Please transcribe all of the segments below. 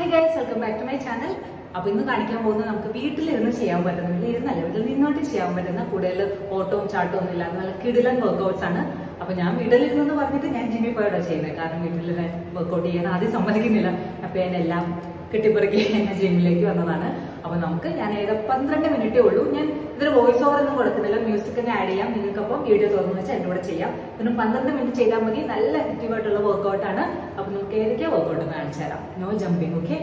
hey guys welcome back to my channel അപ്പൊ ഇന്ന് കാണിക്കാൻ പോകുന്നത് നമുക്ക് വീട്ടിലിരുന്ന് ചെയ്യാൻ പറ്റുന്ന വീട്ടിലിരുന്നല്ല വീട്ടിൽ നിന്നോട്ട് ചെയ്യാൻ പറ്റുന്ന കൂടുതൽ ഓട്ടവും ചാട്ടവും ഒന്നും ഇല്ലാതെ നല്ല കിടിലൻ വർക്കൗട്ട്സ് ആണ് അപ്പൊ ഞാൻ വീട്ടിലിരുന്നെന്ന് പറഞ്ഞിട്ട് ഞാൻ ജിമ്മിൽ പോയോടെ ചെയ്യുന്നത് കാരണം വീട്ടിൽ വർക്കൗട്ട് ചെയ്യാൻ ആദ്യം സമ്മതിക്കുന്നില്ല അപ്പൊ ഞാൻ എല്ലാം കെട്ടിപ്പറക്കി ഞാൻ ജിമ്മിലേക്ക് വന്നതാണ് അപ്പൊ നമുക്ക് ഞാൻ ഏത് പന്ത്രണ്ട് മിനിറ്റേ ഉള്ളൂ ഞാൻ ഇതിൽ വോയിസ് ഓവർ ഒന്നും കൊടുക്കുന്നില്ല മ്യൂസിക് തന്നെ ആഡ് ചെയ്യാം നിങ്ങൾക്കപ്പം വീഡിയോ തുറന്നു വെച്ചാൽ എൻ്റെ കൂടെ ചെയ്യാം ഇതിന് പന്ത്രണ്ട് മിനിറ്റ് ചെയ്താൽ മതി നല്ല എഫക്റ്റീവ് ആയിട്ടുള്ള വർക്കൗട്ട് ആണ് അപ്പൊ നമുക്ക് ഏതൊക്കെയാ വർക്കൗട്ട് കാണിച്ചു തരാം നോ ജമ്പിങ് ഓക്കെ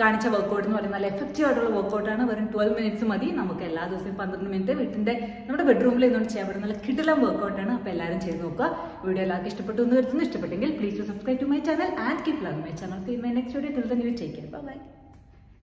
കാണിച്ച വർക്കൗട്ട് എന്ന് പറയുന്നത് നല്ല എഫക്റ്റീവ് ആയിട്ടുള്ള വർക്കൗട്ടാണ് വെറും ട്വൽവ് മിനിറ്റ്സ് മതി നമുക്ക് എല്ലാ ദിവസവും പന്ത്രണ്ട് മിനിറ്റ് വീട്ടിന്റെ നമ്മുടെ ബെഡ്റൂമിൽ നിന്നുകൊണ്ട് ചെയ്യാൻ പറ്റുന്ന നല്ല കിടിലം വർക്കൗട്ടാണ് അപ്പോൾ എല്ലാവരും ചെയ്ത് നോക്കുക വീഡിയോ എല്ലാവർക്കും ഇഷ്ടപ്പെട്ടു എന്ന് വരുത്തുന്നു ഇഷ്ടപ്പെട്ടെങ്കിൽ please subscribe to my channel and keep love my channel see my next video till the new take by